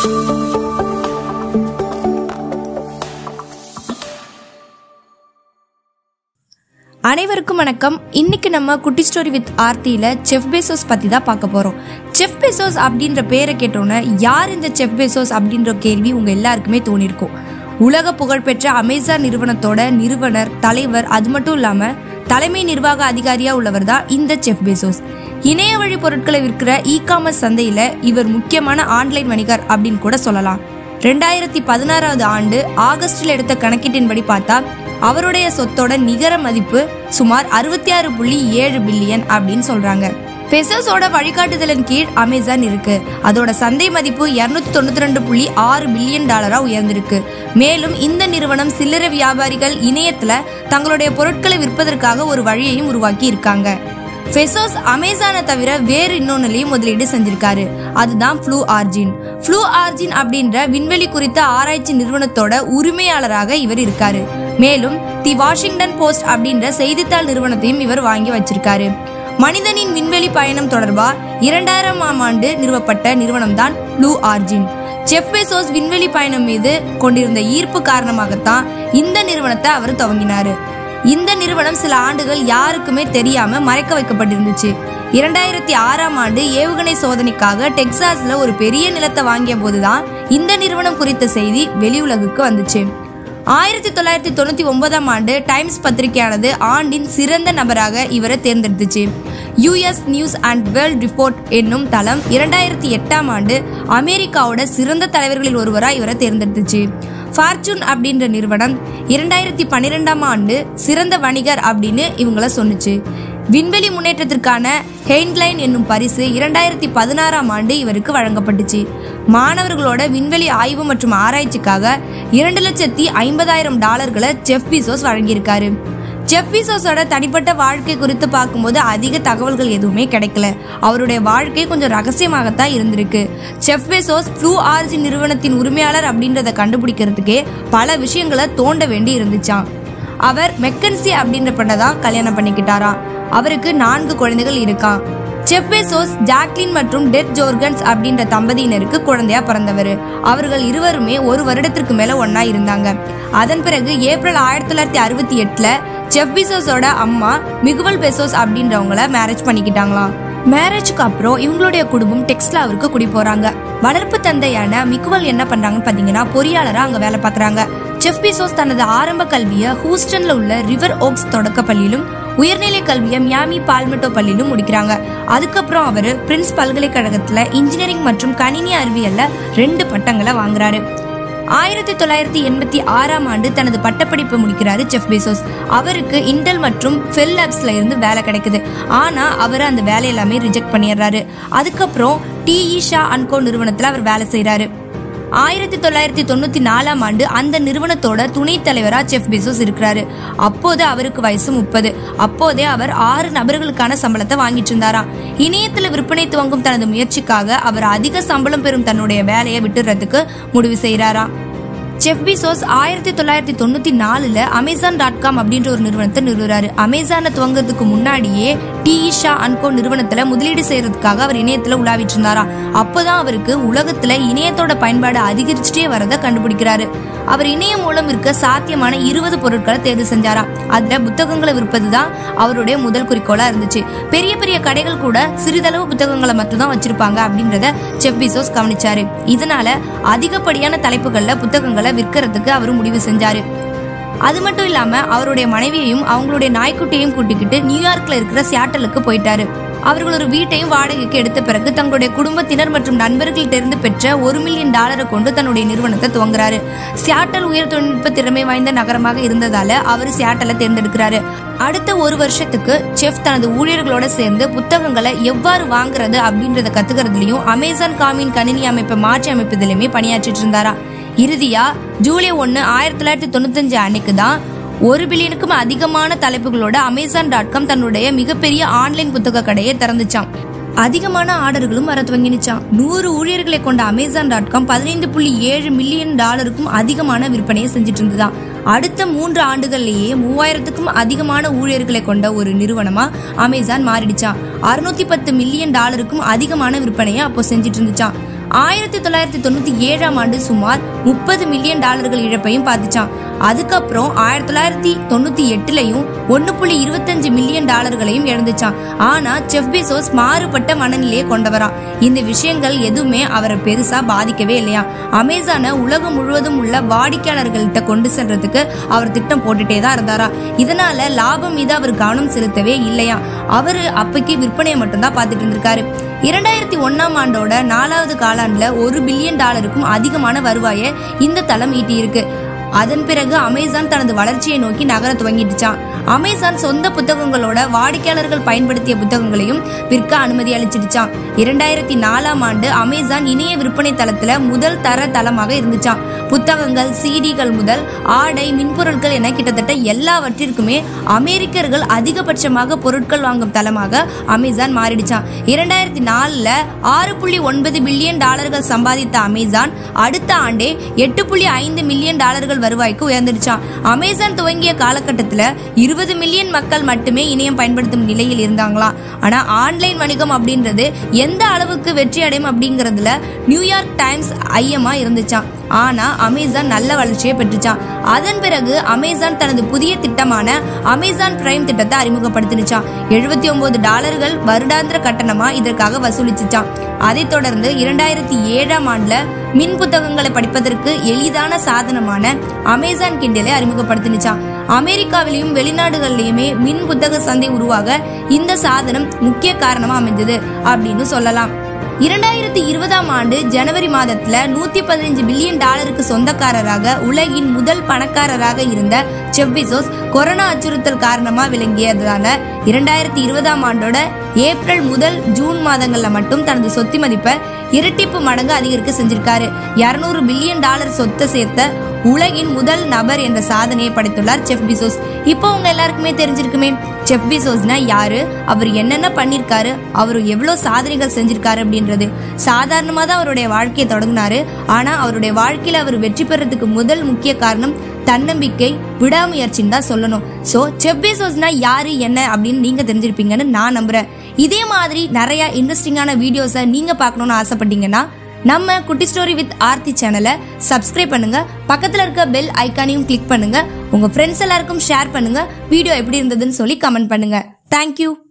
அனைவருக்கும் வணக்கம் இன்னைக்கு நம்ம குட்டி ஸ்டோரி வித் ஆர்த்தியில செஃப் பேசோஸ் பத்தி தான் பார்க்க போறோம் செஃப் பேசோஸ் அப்படின்ற பேரை கேட்டோன்னே யார் இந்த செஃப் பேசோஸ் அப்படின்ற கேள்வி உங்க எல்லாருக்குமே தோணிருக்கும் உலக புகழ்பெற்ற அமேசான் நிறுவனத்தோட நிறுவனர் தலைவர் அது மட்டும் இல்லாம தலைமை நிர்வாக அதிகாரியா உள்ளவர் தான் இந்த செஃப் பேசோஸ் இணைய வழி பொருட்களை விற்கிற இ காமர்ஸ் சந்தையில இவர் முக்கியமான ஆன்லைன் வணிகர் அப்படின்னு கூட சொல்லலாம் ரெண்டாயிரத்தி பதினாறாவது ஆண்டு ஆகஸ்டில் எடுத்த கணக்கீட்டின்படி பார்த்தா அவருடைய சொத்தோட நிகர மதிப்பு சுமார் அறுபத்தி ஆறு புள்ளி ஏழு பில்லியன் அப்படின்னு சொல்றாங்க பெசோஸோட வழிகாட்டுதலின் கீழ் அமேசான் இருக்கு அதோட சந்தை மதிப்பு இருநூத்தி தொண்ணூத்தி ரெண்டு புள்ளி ஆறு பில்லியன் டாலரா உயர்ந்திருக்கு மேலும் இந்த நிறுவனம் சில்லறை வியாபாரிகள் இணையத்துல தங்களுடைய பொருட்களை விற்பதற்காக ஒரு வழியையும் உருவாக்கி இருக்காங்க ஃபெசோஸ் அமேசானை தவிர வேறு இன்னொன்னுலையும் முதலீடு செஞ்சிருக்காரு அதுதான் ஃப்ளூ ஆர்ஜின் ஃப்ளூ ஆர்ஜின் அப்படின்ற விண்வெளி குறித்த ஆராய்ச்சி நிறுவனத்தோட உரிமையாளராக இவர் இருக்காரு மேலும் தி வாஷிங்டன் போஸ்ட் அப்படின்ற செய்தித்தாள் நிறுவனத்தையும் இவர் வாங்கி வச்சிருக்காரு மனிதனின் விண்வெளி பயணம் தொடர்பா இரண்டாயிரம் ஆம் ஆண்டு நிறுவப்பட்ட நிறுவனம் தான் ப்ளூ ஆர்ஜின் ஜெஃப் பெசோஸ் விண்வெளி பயணம் மீது கொண்டிருந்த ஈர்ப்பு காரணமாகத்தான் இந்த நிறுவனத்தை அவர் துவங்கினாரு இந்த நிறுவனம் சில ஆண்டுகள் யாருக்குமே தெரியாம மறைக்க வைக்கப்பட்டிருந்துச்சு இரண்டாயிரத்தி ஆறாம் ஆண்டு ஏவுகணை சோதனைக்காக டெக்சாஸ்ல ஒரு பெரிய நிலத்தை வாங்கிய போதுதான் இந்த நிறுவனம் குறித்த செய்தி வெளியுலகுக்கு வந்துச்சு ஆயிரத்தி தொள்ளாயிரத்தி தொண்ணூத்தி ஒன்பதாம் ஆண்டு டைம்ஸ் பத்திரிகையானது ஆண்டின் சிறந்த நபராக இவரை தேர்ந்தெடுத்துச்சு US news and world report என்னும் தளம் இரண்டாயிரத்தி எட்டாம் ஆண்டு அமெரிக்காவோட சிறந்த தலைவர்களில் ஒருவராக இவரை தேர்ந்தெடுத்துச்சு ஃபார்ச்சூன் அப்படின்ற நிறுவனம் இரண்டாயிரத்தி பன்னிரெண்டாம் ஆண்டு சிறந்த வணிகர் அப்படின்னு இவங்கள சொன்னுச்சு விண்வெளி முன்னேற்றத்திற்கான ஹெயின்லைன் என்னும் பரிசு இரண்டாயிரத்தி பதினாறாம் ஆண்டு இவருக்கு வழங்கப்பட்டுச்சு மாணவர்களோட விண்வெளி ஆய்வு மற்றும் ஆராய்ச்சிக்காக இரண்டு லட்சத்தி ஐம்பதாயிரம் டாலர்களை ஜெஃப் பீசோஸ் வழங்கியிருக்காரு ஜெஃப் பீசோஸோட தனிப்பட்ட வாழ்க்கை குறித்து பார்க்கும்போது அதிக தகவல்கள் எதுவுமே கிடைக்கல அவருடைய வாழ்க்கை கொஞ்சம் ரகசியமாகத்தான் இருந்திருக்கு ஜெஃப் பெசோஸ் ப்ளூ ஆர்ஜின் நிறுவனத்தின் உரிமையாளர் அப்படின்றத கண்டுபிடிக்கிறதுக்கே பல விஷயங்களை தோண்ட வேண்டி இருந்துச்சாம் அவர் மெக்கன்சி அப்படின்ற பெண்ணை தான் கல்யாணம் பண்ணிக்கிட்டாராம் அவருக்கு நான்கு குழந்தைகள் இருக்கான் செஃப் பெசோஸ் ஜாக்லின் மற்றும் டெத் ஜோர்கன்ஸ் அப்படின்ற தம்பதியினருக்கு குழந்தையா பிறந்தவர் அவர்கள் இருவருமே ஒரு வருடத்திற்கு மேல ஒண்ணா இருந்தாங்க அதன் பிறகு ஏப்ரல் ஆயிரத்தி தொள்ளாயிரத்தி அறுபத்தி எட்டுல செஃப் பெசோஸோட அம்மா மிகுவல் பெசோஸ் அப்படின்றவங்கள மேரேஜ் பண்ணிக்கிட்டாங்களாம் மேரேஜ்க்கு அப்புறம் இவங்களுடைய குடும்பம் டெக்ஸ்லாவிற்கு குடி போறாங்க வளர்ப்பு தந்தையான மிகுவல் என்ன பண்றாங்கன்னு பாத்தீங்கன்னா பொறியாளரா அங்க வேலை பார்க்கறாங்க செஃப் பீசோஸ் தனது ஆரம்ப கல்வியை ஹூஸ்டன்ல உள்ள ரிவர் ஓக்ஸ் தொடக்க பள்ளியிலும் உயர்நிலை கல்வியை மியாமி பால்மெட்டோ பள்ளியிலும் முடிக்கிறாங்க அதுக்கப்புறம் அவர் பிரின்ஸ் பல்கலைக்கழகத்துல இன்ஜினியரிங் மற்றும் கணினி அறிவியல்ல ரெண்டு பட்டங்களை வாங்குறாரு ஆயிரத்தி தொள்ளாயிரத்தி எண்பத்தி ஆறாம் ஆண்டு தனது பட்டப்படிப்பை முடிக்கிறாரு ஜெஃப் பெசோஸ் அவருக்கு இன்டெல் மற்றும் ஃபெல் லேப்ஸ்ல இருந்து வேலை கிடைக்குது ஆனா அவர் அந்த வேலை எல்லாமே ரிஜெக்ட் பண்ணிடுறாரு அதுக்கப்புறம் டிஇ ஷா அன்கோ நிறுவனத்துல அவர் வேலை செய்றாரு ஆயிரத்தி தொள்ளாயிரத்தி தொண்ணூத்தி நாலாம் ஆண்டு அந்த நிறுவனத்தோட துணைத் தலைவரா செஃப் பெசோஸ் இருக்கிறாரு அப்போது அவருக்கு வயசு முப்பது அப்போதே அவர் ஆறு நபர்களுக்கான சம்பளத்தை வாங்கிட்டு இருந்தாராம் இணையத்துல விற்பனை துவங்கும் தனது முயற்சிக்காக அவர் அதிக சம்பளம் பெறும் தன்னுடைய வேலையை விட்டுறதுக்கு முடிவு செய்யறாராம் ஜெஃப் பீசோஸ் ஆயிரத்தி தொள்ளாயிரத்தி தொண்ணூத்தி நாலுல அமேசான் டாட் காம் அப்படின்ற ஒரு நிறுவனத்தை நிறுவுறாரு அமேசானை துவங்குறதுக்கு முன்னாடியே டிஇஷா அன்கோ நிறுவனத்துல முதலீடு செய்யறதுக்காக அவர் இணையத்துல உலாவிட்டு இருந்தாராம் அப்போதான் அவருக்கு உலகத்துல இணையத்தோட பயன்பாடு அதிகரிச்சுட்டே வரதை கண்டுபிடிக்கிறாரு அவர் இணையம் மூலம் விற்க சாத்தியமான இருபது பொருட்களை தேர்வு செஞ்சாராம் அதுல புத்தகங்களை விற்பது தான் அவருடைய முதல் குறிக்கோளா இருந்துச்சு பெரிய பெரிய கடைகள் கூட சிறிதளவு புத்தகங்களை மட்டும் தான் வச்சிருப்பாங்க அப்படின்றத செஃப் பீசோஸ் கவனிச்சாரு இதனால அதிகப்படியான தலைப்புகள்ல புத்தகங்களை விற்கிறதுக்கு அவர் முடிவு செஞ்சாரு அது மட்டும் இல்லாம அவருடைய மனைவியையும் அவங்களுடைய நாய்க்குட்டியையும் கூட்டிக்கிட்டு நியூயார்க்ல இருக்கிற சியாட்டலுக்கு போயிட்டாரு அவர்கள் ஒரு வீட்டையும் வாடகைக்கு எடுத்த பிறகு தங்களுடைய குடும்பத்தினர் மற்றும் நண்பர்கள்ட்டிருந்து பெற்ற ஒரு மில்லியன் டாலரை கொண்டு தன்னுடைய நிறுவனத்தை துவங்குறாரு சியாட்டல் உயர் தொழில்நுட்ப திறமை வாய்ந்த நகரமாக இருந்ததால அவர் சியாட்டலை தேர்ந்தெடுக்கிறாரு அடுத்த ஒரு வருஷத்துக்கு செஃப் தனது ஊழியர்களோட சேர்ந்து புத்தகங்களை எவ்வாறு வாங்குறது அப்படின்றத கத்துக்கிறதுலயும் அமேசான் காமின் கணினி அமைப்பை மாற்றி அமைப்பதிலுமே பணியாற்றிட்டு இருந்தாரா இறுதியா ஜூலை ஒன்னு ஆயிரத்தி தொள்ளாயிரத்தி தொண்ணூத்தஞ்சு அன்னைக்கு தான் ஒரு பில்லியனுக்கும் அதிகமான தலைப்புகளோட அமேசான் டாட் காம் தன்னுடைய மிகப்பெரிய ஆன்லைன் புத்தக கடையை திறந்துச்சாம் அதிகமான ஆர்டர்களும் வர துவங்கினுச்சாம் நூறு ஊழியர்களை கொண்ட அமேசான் டாட் காம் பதினைந்து புள்ளி ஏழு மில்லியன் டாலருக்கும் அதிகமான விற்பனையை செஞ்சுட்டு இருந்ததாம் அடுத்த மூன்று ஆண்டுகள்லேயே மூவாயிரத்துக்கும் அதிகமான ஊழியர்களை கொண்ட ஒரு நிறுவனமா அமேசான் மாறிடுச்சாம் அறுநூத்தி பத்து மில்லியன் டாலருக்கும் அதிகமான விற்பனையை அப்போ செஞ்சுட்டு இருந்துச்சாம் ஆயிரத்தி தொள்ளாயிரத்தி தொண்ணூத்தி ஏழாம் ஆண்டு சுமார் முப்பது மில்லியன் டாலர்கள் இழப்பையும் பார்த்துச்சான் அதுக்கப்புறம் ஆயிரத்தி தொள்ளாயிரத்தி தொண்ணூத்தி எட்டுலயும் ஒன்னு புள்ளி இருபத்தஞ்சு மில்லியன் டாலர்களையும் இழந்துச்சான் ஆனா செஃப் பெசோஸ் மாறுபட்ட மனநிலையை கொண்டவரா இந்த விஷயங்கள் எதுவுமே அவரை பெருசா பாதிக்கவே இல்லையா அமேசானை உலகம் முழுவதும் உள்ள வாடிக்கையாளர்கள்ட்ட கொண்டு செல்றதுக்கு அவர் திட்டம் போட்டுட்டே தான் இருந்தாரா இதனால லாபம் மீது அவர் கவனம் செலுத்தவே இல்லையா அவரு அப்பைக்கு விற்பனையை மட்டும்தான் பார்த்துட்டு இருந்திருக்காரு இரண்டாயிரத்தி ஒன்னாம் ஆண்டோட நாலாவது காலாண்டுல ஒரு பில்லியன் டாலருக்கும் அதிகமான வருவாயை இந்த தளம் ஈட்டியிருக்கு அதன் பிறகு அமேசான் தனது வளர்ச்சியை நோக்கி நகர துவங்கிடுச்சான் அமேசான் சொந்த புத்தகங்களோட வாடிக்கையாளர்கள் பயன்படுத்திய புத்தகங்களையும் விற்க அனுமதி அளிச்சிடுச்சான் இரண்டாயிரத்தி நாலாம் ஆண்டு அமேசான் இணைய விற்பனை தளத்துல முதல் தர தளமாக இருந்துச்சான் புத்தகங்கள் சிடிகள் முதல் ஆடை மின்பொருட்கள் என கிட்டத்தட்ட எல்லாவற்றிற்குமே அமெரிக்கர்கள் அதிகபட்சமாக பொருட்கள் வாங்கும் தளமாக அமேசான் மாறிடுச்சான் இரண்டாயிரத்தி நாலுல ஆறு புள்ளி ஒன்பது பில்லியன் டாலர்கள் சம்பாதித்த அமேசான் அடுத்த ஆண்டே எட்டு புள்ளி ஐந்து மில்லியன் டாலர்கள் வருவாய்க்கு உயர்ந்துடுச்சான் அமேசான் துவங்கிய காலகட்டத்துல இருபது மில்லியன் மக்கள் மட்டுமே இணையம் பயன்படுத்தும் நிலையில் இருந்தாங்களாம் ஆனா ஆன்லைன் வணிகம் அப்படின்றது எந்த அளவுக்கு வெற்றி அடையும் அப்படிங்கறதுல நியூயார்க் டைம்ஸ் ஐயமா இருந்துச்சான் ஆனா அமேசான் நல்ல வளர்ச்சியை பெற்றுச்சான் அதன் பிறகு அமேசான் தனது புதிய திட்டமான அமேசான் பிரைம் திட்டத்தை அறிமுகப்படுத்தினுச்சான் எழுபத்தி ஒன்பது டாலர்கள் வருடாந்திர கட்டணமா இதற்காக வசூலிச்சுச்சான் அதைத் தொடர்ந்து இரண்டாயிரத்தி ஏழாம் ஆண்டுல மின் புத்தகங்களை படிப்பதற்கு எளிதான சாதனமான அமேசான் கிண்டலை அறிமுகப்படுத்தினுச்சான் அமெரிக்காவிலையும் வெளிநாடுகள்லயுமே மின் புத்தக சந்தை உருவாக இந்த சாதனம் முக்கிய காரணமா அமைஞ்சது அப்படின்னு சொல்லலாம் இரண்டாயிரத்தி இருபதாம் ஆண்டு ஜனவரி மாதத்துல நூத்தி பதினஞ்சு பில்லியன் டாலருக்கு சொந்தக்காரராக உலகின் முதல் பணக்காரராக இருந்த செஃப் பெசோஸ் கொரோனா அச்சுறுத்தல் காரணமா விளங்கியதால இரண்டாயிரத்தி இருபதாம் ஆண்டோட ஏப்ரல் முதல் ஜூன் மாதங்கள்ல மட்டும் தனது சொத்து மதிப்பை இரட்டிப்பு மடங்கு அதிகரிக்க செஞ்சிருக்காரு இருநூறு பில்லியன் டாலர் சொத்தை சேர்த்த உலகின் முதல் நபர் என்ற சாதனையை படைத்துள்ளார் செஃப் பிசோஸ் இப்போ உங்க எல்லாருக்குமே தெரிஞ்சிருக்குமே செஃப் பிசோஸ்னா யாரு அவர் என்னென்ன பண்ணிருக்காரு அவர் எவ்வளவு சாதனைகள் செஞ்சிருக்காரு அப்படின்றது சாதாரணமா தான் அவருடைய வாழ்க்கையை தொடங்கினாரு ஆனா அவருடைய வாழ்க்கையில அவர் வெற்றி பெறதுக்கு முதல் முக்கிய காரணம் தன்னம்பிக்கை விடாமுயற்சின்னு தான் சொல்லணும் ஸோ செஃப் பெசோஸ்னா யாரு என்ன அப்படின்னு நீங்க தெரிஞ்சிருப்பீங்கன்னு நான் நம்புறேன் இதே மாதிரி நிறைய இன்ட்ரெஸ்டிங்கான வீடியோஸை நீங்க பார்க்கணும்னு ஆசைப்பட்டீங்கன்னா நம்ம குட்டி ஸ்டோரி வித் ஆர்த்தி சேனலை சப்ஸ்கிரைப் பண்ணுங்க பக்கத்துல இருக்க பெல் ஐக்கானையும் கிளிக் பண்ணுங்க உங்க ஃப்ரெண்ட்ஸ் எல்லாருக்கும் ஷேர் பண்ணுங்க வீடியோ எப்படி இருந்ததுன்னு சொல்லி கமெண்ட் பண்ணுங்க தேங்க்யூ